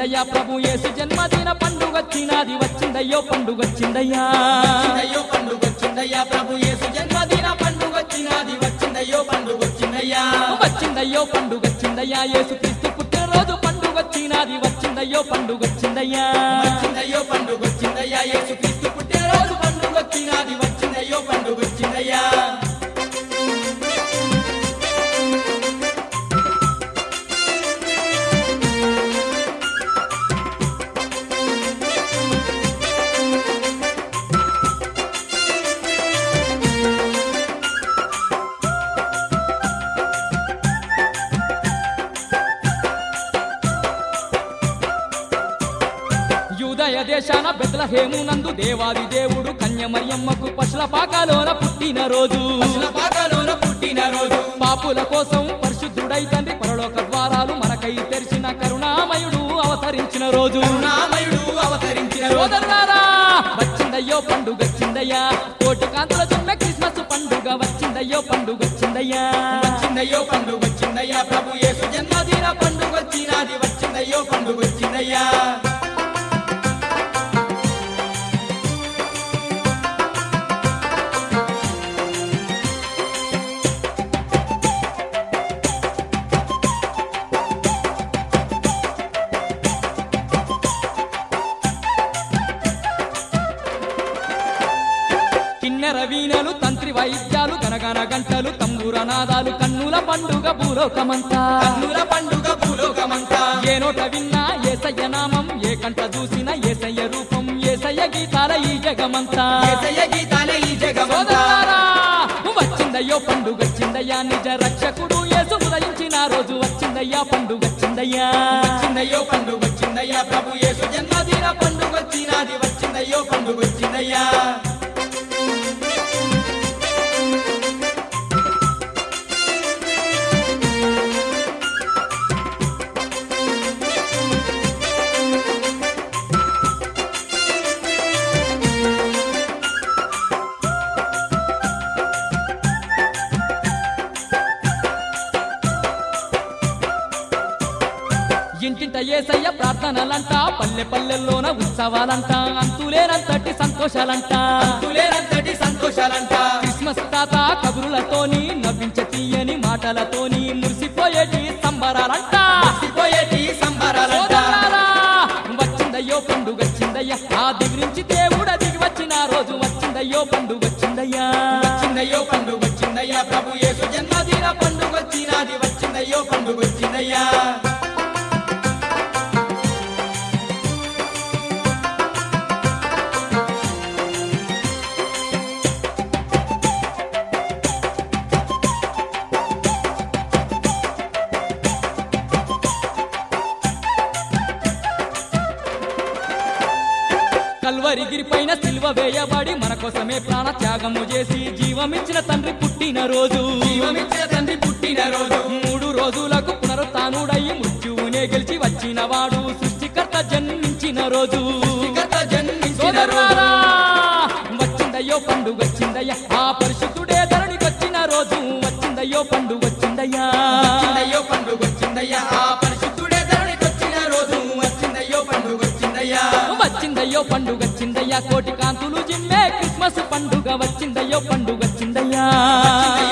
వచ్చిందయ్యా ప్రభు యేసు జన్మదిన పండుగ వచ్చినది వచ్చిందయ్యో పండుగ వచ్చిందయ్యా వచ్చిందయ్యో పండుగ వచ్చిందయ్యా ప్రభు యేసు జన్మదిన పండుగ వచ్చినది వచ్చిందయ్యో పండుగ వచ్చిందయ్యా వచ్చిందయ్యో పండుగ వచ్చిందయ్యా యేసు క్రీస్తు పుట్టినరోజు పండుగ వచ్చినది వచ్చిందయ్యో పండుగ వచ్చిందయ్యా వచ్చిందయ్యో పండుగ వచ్చిందయ్యా యేసు క్రీస్తు పుట్టినరోజు పండుగ వచ్చినది వచ్చిందయ్యో పండుగ వచ్చిందయ్యా యూదయ దేశాన బెత్లహేమునందు దేవాది దేవుడు కన్యమరియమ్మకు పశుల పాకాలోన పుట్టిన రోజు అసలు పాకలోన పుట్టినరోజు పాపుల కోసం పరిశుద్ధుడై తండ్రి పరలోక ద్వారాలు మనకై తెరిచిన కరుణామయుడు అవతరించిన రోజు కరుణామయుడు అవతరించిన రోజు సోదరులారా వచ్చిందయ్యో పండుగ వచ్చిందయ్యా కోటి కాంతుల జన్మ క్రిస్మస్ పండుగ వచ్చిందయ్యో పండుగ వచ్చిందయ్యా వచ్చిందయ్యో పండుగ వచ్చిందయ్యా ప్రభు యేసు జన్మదిన పండుగ వచ్చినది వచ్చిందయ్యో పండుగ వచ్చిందయ్యా కిన్నెర వీణలు తంత్రి వైద్యాలు గనగన గంటలు తంబూర నాదాలు కన్నుల పండుగ భూలోకమంతా కన్నుల పండుగ భూలోకమంతా ఏ నోట విన్నా ఏసయ్య నామం ఏ కంట చూసిన ఏసయ్య రూపం ఏసయ్య గీతాల ఈ జగమంతా యేసయ్య గీతాలే ఈ జగమంతా సోదరులారా, వచ్చిందయ్యో పండుగ వచ్చిందయ్యా నిజ రక్షకుడు యేసు ఉదయించిన రోజు వచ్చిందయ్యా పండుగ వచ్చిందయ్యా వచ్చిందయ్యో పండుగ వచ్చిందయ్యా ప్రభు యేసు జన్మదిన పండుగ వచ్చినది వచ్చిందయ్యో పండుగ వచ్చిందయ్యా ఇంటింట ఏసయ్య ప్రార్థనలంట పల్లె పల్లెల్లోన ఉత్సవాలంట అంతులేనంతటి సంతోషాలంట తులేనంతటి సంతోషాలంట క్రిస్మస్ తాత కబురులతోని నవ్వించ తీయని మాటలతోని మురిసిపోయేటి సంబరాలంట పోయేటి సంబరాలంట సోదరులారా, వచ్చిందయ్యో పండుగ వచ్చిందయ్యా ఆ దిగురించి దేవుడ దిగి వచ్చిన రోజు వచ్చిందయ్యో పండుగ వచ్చిందయ్యా వచ్చిందయ్యో పండుగ వచ్చిందయ్యా ప్రభు యేసు జన్మదిన పండుగ వచ్చినది వచ్చిందయ్యో పండుగ వచ్చిందయ్యా కల్వరిగిరి పైన సిల్వ వేయబడి మన కోసమే ప్రాణ త్యాగము చేసి జీవమిచ్చిన తండ్రి పుట్టిన రోజు జీవమిచ్చిన తండ్రి పుట్టినరోజు మూడు రోజులకు పునరుత్నుడయి మృత్యువునే గెలిచి వచ్చిన వాడు సృష్టికర్త జన్మించిన రోజు గత జన్మించిన సోదరులారా, రోజు వచ్చిందయ్యో పండుగ వచ్చిందయ్యా ఆ పరిశుద్ధుడే ధరణికి వచ్చిన రోజు వచ్చిందయ్యో పండుగ వచ్చిందయ్యా వచ్చిందయ్యో పండుగ వచ్చిందయ్యా ఆ పరిశుద్ధుడే ధరణికి వచ్చిన రోజు వచ్చిందయ్యో పండుగ వచ్చిందయ్యా వచ్చిందయ్యో పండుగ వచ్చిందయ్యా కోటి కాంతులు జిమ్మే క్రిస్మస్ పండుగ వచ్చిందయ్యో పండుగ వచ్చిందయ్యా